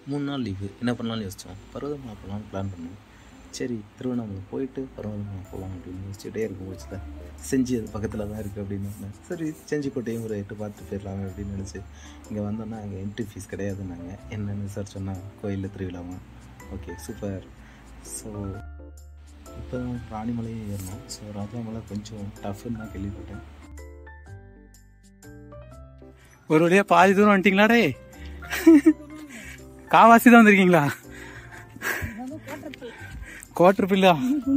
மூணு நாள் லீவு என்ன பண்ணலாம்னு யோசித்தோம் பர்வதமலை போகலான்னு பிளான் பண்ணோம் சரி திருவண்ணாமலை போயிட்டு பர்வதமலை போகலாம் அப்படின்னு யோசிச்சுட்டே இருக்கும் போச்சு தான் செஞ்சு அது பக்கத்தில் தான் இருக்குது அப்படின்னு சொன்னேன். சரி செஞ்சிக்கோட்டையும் ஒரு எட்டு பார்த்து போயிடலாமே அப்படின்னு நினச்சி இங்கே வந்தோன்னா அங்கே என்ட்ரி ஃபீஸ் கிடையாதுன்னாங்க என்னென்னு சார் சொன்னால் கோயிலில் திருவிழாமா ஓகே சூப்பர் ஸோ இப்போ தான் ராணிமலையும் ஏறணும் ஸோ ராஜாமலை கொஞ்சம் டஃப்னு தான் கேள்விப்பட்டேன் ஒரு வழியா பாதி தூரம் வந்துட்டீங்களா டே காவாசி தான் வந்திருக்கீங்களா கோட்டர் பில்லா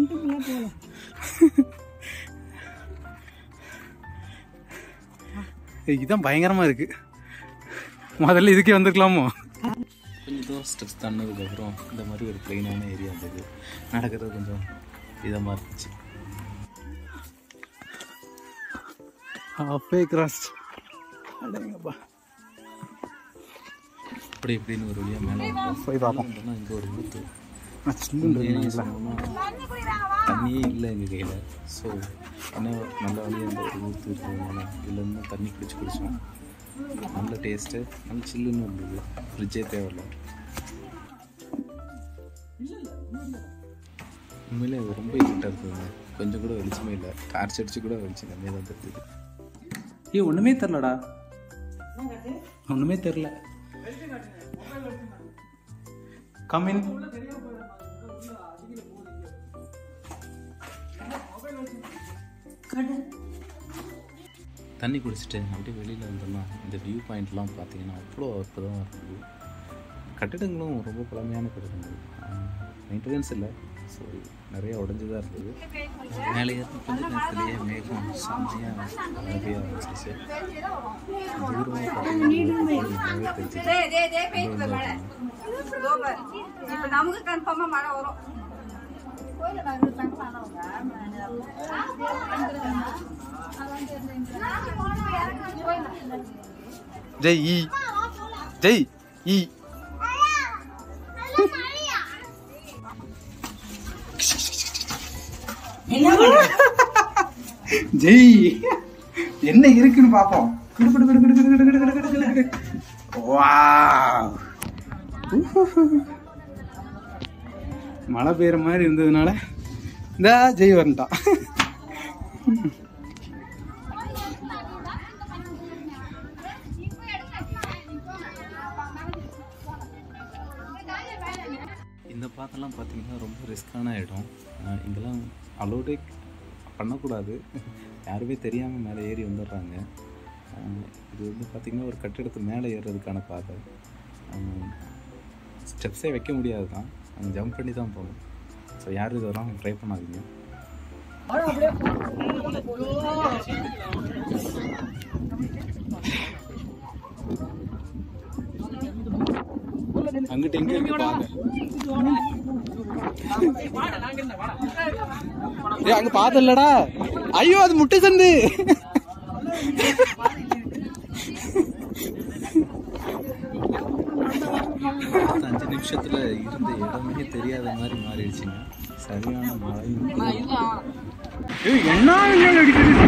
ஏய், இதான் பயங்கரமா இருக்கு முதல்ல இதுக்கே வந்திருக்கலாமோ கொஞ்சம் தூரம் ஸ்டெப்ஸ் தண்ணதுக்கப்புறம் இந்த மாதிரி ஒரு ப்ளைனான ஏரியா இருந்தது நடக்கிறது கொஞ்சம் இதமாக இருந்துச்சு அப்பே கிராஸ் அடேங்கப்பா அப்படி இப்படின்னு ஒரு வழியாக மேலே போய் பார்ப்போம் இங்கே ஒரு ஊற்று நான் சில்லுன்னு ஏன்னு இருக்குங்களா? சொன்னோம்னா தண்ணியே இல்லை எங்கள் கையில் ஸோ என்ன நல்ல வழியாக இருந்த ஒரு ஊற்று இருக்கிறதுனால இதுலேருந்து தண்ணி குடிச்சு குடிச்சோம் நல்ல டேஸ்ட்டு நல்ல சில்லுன்னு இருந்தது ஃப்ரிட்ஜே தேவையில்ல உண்மையிலே அது ரொம்ப இருட்டாக இருக்குதுங்க கொஞ்சம் கூட வெளிச்சமே இல்லை டார்ச் அடிச்சு கூட வெளிச்சம் கம்மியாக தான் தெரியுது ஏய் ஒண்ணுமே தெரிலடா ஒண்ணுமே தெரில கம்மின் தண்ணி குடிச்சிட்டு அப்படியே வெளியில் வந்தோம்னா இந்த வியூ பாயிண்ட்லாம் பார்த்தீங்கன்னா அவ்வளோ அற்புதமாக இருக்குது கட்டிடங்களும் ரொம்ப பழமையான கட்டிடங்கள் மெயின்டெனன்ஸ் இல்லை ஸோ நிறைய உடஞ்சி தான் இருந்தது மேலே ஏறி கொஞ்ச நேரத்துலேயே மேகம் செம்மையாக நிறைய ஆரம்பிச்சிச்சு தூரமாக பார்த்தீங்கன்னா தெரிஞ்சுது இப்ப நமக்கு கன்ஃபார்மா மழை வரும் ஜெய் இ ஜெய் இ ஜெய் என்ன இருக்குன்னு பாப்போம் குடு குடு குடு குடு குடு குடு குடு குடு குடு குடு குடு. வாவ். உஹுஹு. மழை பெய்யுற மாதிரி இருந்ததுனால இந்த ஜெய் வந்துட்டான் இந்த பாத்தெல்லாம் பார்த்தீங்கன்னா ரொம்ப ரிஸ்க்கான இடம் அஹ் இங்கெல்லாம் அலோடே பண்ணக்கூடாது யாருமே தெரியாமல் மேலே ஏறி வந்துடுறாங்க அஹ் இது வந்து பார்த்திங்கன்னா ஒரு கட்டிடத்து மேலே ஏறுறதுக்கான பாதை ஸ்டெப்ஸே வைக்க முடியாது தான் ஜம்ப் பண்ணி தான் போகணும் ஸோ யாரும் இதெல்லாம் ட்ரை பண்ணாதீங்க அங்கிட்ட எங்க இருக்கு பாருங்க ஏய் அங்க பார்த்தல்லடா ஐயோ அது முட்டை சந்து அஞ்சு நிமிஷத்துல இருந்த இடமே தெரியாத மாதிரி மாறிடுச்சுங்க சரியான மழையும் ஏய் என்ன மின்னல் அடிக்குது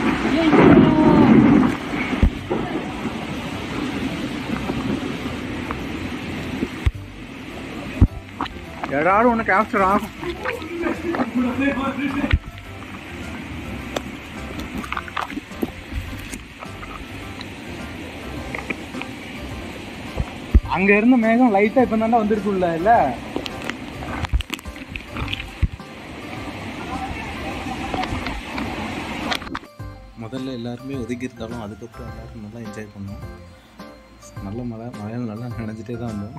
யாராவது ஒன்று கேப்சர் ஆகும் அங்க இருந்த மேகம் லைட்டா இப்ப தாண்டா வந்திருக்குல்ல இல்ல முதல்ல எல்லாருமே ஒதுக்கி இருந்தாலும் அதுக்கப்புறம் எல்லாரும் நல்லா என்ஜாய் பண்ணோம் நல்ல மழை மழையில் நல்லா நினைஞ்சிட்டே தான் இருந்தோம்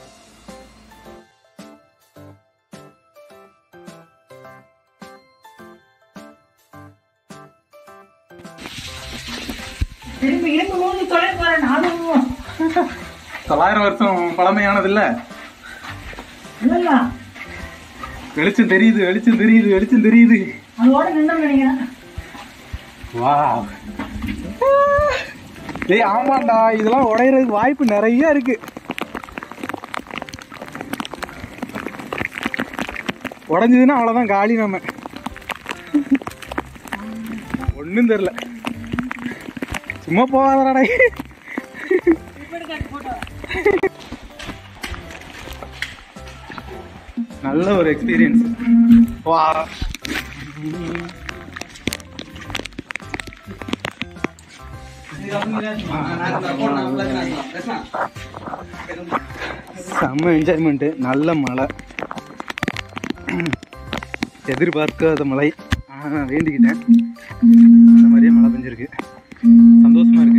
திரும்பி இரும்பு மூணு தொழில் போற நானும் தொள்ளாயிரம் வருஷம் பழமையானது இல்ல இல்ல வெளிச்சம் தெரியுது வெளிச்சம் தெரியுது வெளிச்சம் தெரியுது அதோட நின்று நினைக்கிறேன் வா டேய் ஆமாண்டா இதெல்லாம் உடையறதுக்கு வாய்ப்பு நிறைய இருக்கு உடைஞ்சதுன்னா அவ்வளவுதான் காலி நம்ம ஒண்ணும் தெரியல சும்மா போகாதடா நல்ல ஒரு எக்ஸ்பீரியன்ஸ் வா செம்ம என்ஜாய்மெண்ட்டு நல்ல மழை எதிர்பார்க்காத மழை ஆ, வேண்டிக்கிட்டேன் அந்த மாதிரியே மழை பெஞ்சிருக்கு சந்தோஷமா இருக்கு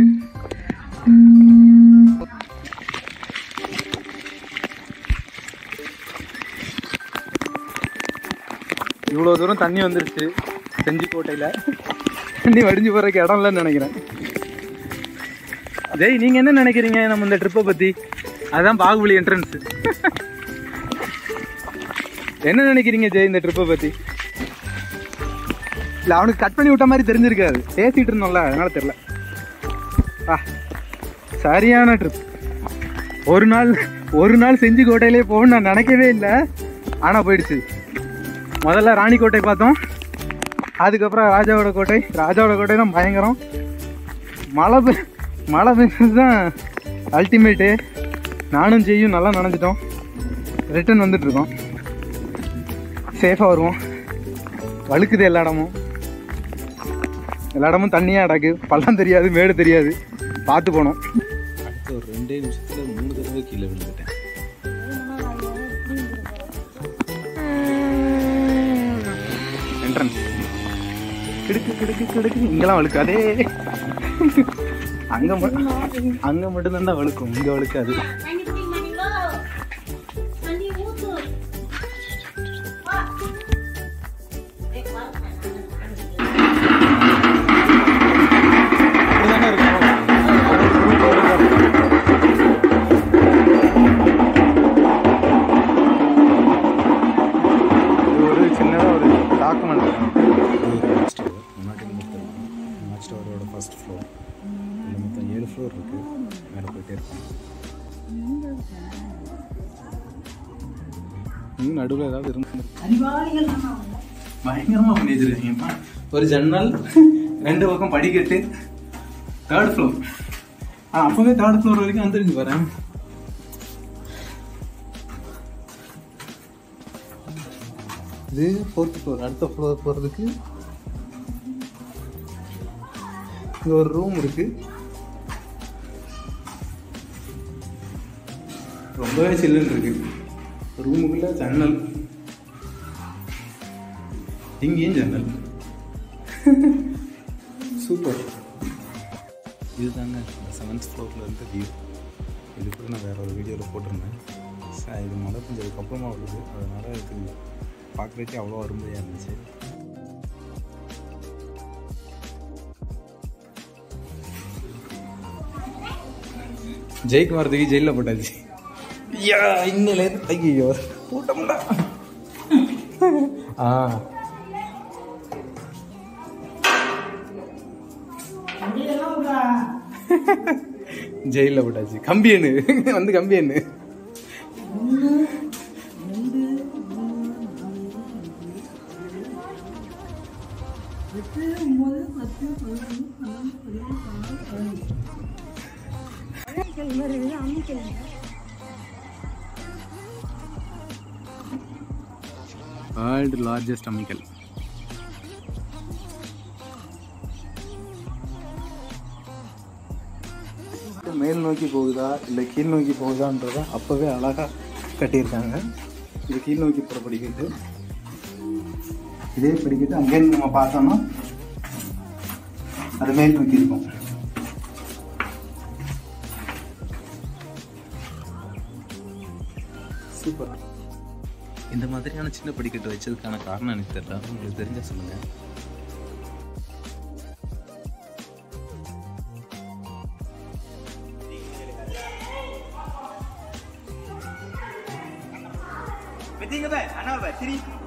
இவ்வளோ தூரம் தண்ணி வந்துருச்சு செஞ்சிக்கோட்டையில் தண்ணி வடிஞ்சு போகிறதுக்கு இடம் இல்லைன்னு நினைக்கிறேன் ஜெய் நீங்கள் என்ன நினைக்கிறீங்க நம்ம இந்த ட்ரிப்பை பற்றி அதுதான் பாகுபலி என்ட்ரன்ஸ் என்ன நினைக்கிறீங்க ஜெய் இந்த ட்ரிப்பை பற்றி இல்லை அவனுக்கு கட் பண்ணி விட்ட மாதிரி தெரிஞ்சிருக்காது பேசிட்டு இருந்தோம்ல அதனால தெரில ஆ சரியான ட்ரிப் ஒரு நாள் ஒரு நாள் செஞ்சி கோட்டையிலே போகணும்னு நான் நினைக்கவே இல்லை ஆனால் போயிடுச்சு முதல்ல ராணிக்கோட்டை பார்த்தோம் அதுக்கப்புறம் ராஜாவோட கோட்டை ராஜாவோட கோட்டை தான் பயங்கரம் மழை பெ மழை பெஞ்சது தான் அல்டிமேட்டு நானும் செய்யும் நல்லா நனைஞ்சிட்டோம் ரிட்டர்ன் வந்துட்டு இருக்கோம் சேஃபாக வருவோம் வழுக்குது எல்லா இடமும் எல்லா இடமும் தண்ணியாக அடக்கு பள்ளம் தெரியாது மேடு தெரியாது பார்த்து போனோம் அடுத்த ஒரு ரெண்டே நிமிஷத்தில் மூணு தடவை கீழே விழுந்துட்டேன் என்ட்ரன்ஸ் கிடுக்கு கிடுக்கு கிடுக்கு இங்கெல்லாம் வழுக்காதே அங்க மட்டும் அங்க மட்டும்தான் தான் வழுக்கும் இங்க வழுக்காது இப்படிதானே இருக்கும். இது ஒரு சின்னதாக ஒரு டாக்குமெண்ட் இது வாட்ச் டவர் முன்னாடி மொத்தம் வாட்ச் டவரோட ஃபர்ஸ்ட் ஃப்ளோர் இதில் மொத்தம் ஏழு ஃப்ளோர் இருக்குது மேலே போயிட்டே இருப்பாங்க இன்னும் நடுவில் ஏதாவது இருந்து பயங்கரமா பண்ணி வச்சிருக்கீங்கப்பா ஒரு ஜன்னல் ரெண்டு பக்கம் படிக்கட்டு தேர்ட் ஃப்ளோர் ஆ அப்பவே தேர்ட் ஃப்ளோர் வரைக்கும் வந்துருக்கு வரேன் இது ஃபோர்த் ஃப்ளோர் அடுத்த ஃப்ளோர் போகிறதுக்கு இங்க ஒரு ரூம் இருக்கு ரொம்பவே சில்லுன்னு இருக்கு ரூமுக்குள்ள ஜன்னல் இங்கேயும் ஜன்னல் சூப்பர் இதுதாங்க இந்த செவன்த் ஃப்ளோரில் இருந்த வியூ இது கூட நான் வேற ஒரு வீடியோவில் போட்டிருந்தேன் ச- இது மழை பெஞ்சதுக்கு அப்புறமா வருது அதனால இது பார்க்குறதுக்கே அவ்வளோ அருமையாக இருந்துச்சு ஜெய்குமார் தூக்கி ஜெயிலில் போட்டாச்சு ஐயா இன்னிலே ஐயோ போட்டோம்டா ஆ ஜெயிலில் போட்டாச்சு கம்பி எண்ணு வந்து கம்பி எண்ணு வேர்ல்டு லார்ஜஸ்ட் அமிக்கல் மேல் நோக்கி போகுதா இல்லை கீழ் நோக்கி போகுதான்றத அப்போவே அழகாக கட்டியிருக்காங்க இது கீழ் நோக்கி போகிற படிக்கட்டு இதே படிக்கட்டு அங்கேருந்து நம்ம பார்த்தோம்னா அது மேல் நோக்கி இருக்கும் சூப்பர் இந்த மாதிரியான சின்ன படிக்கட்டு வச்சதுக்கான காரணம் எனக்கு தெரியல உங்களுக்கு தெரிஞ்ச சொல்லுங்க Betul ke, Pak? Anak, Pak? Sini.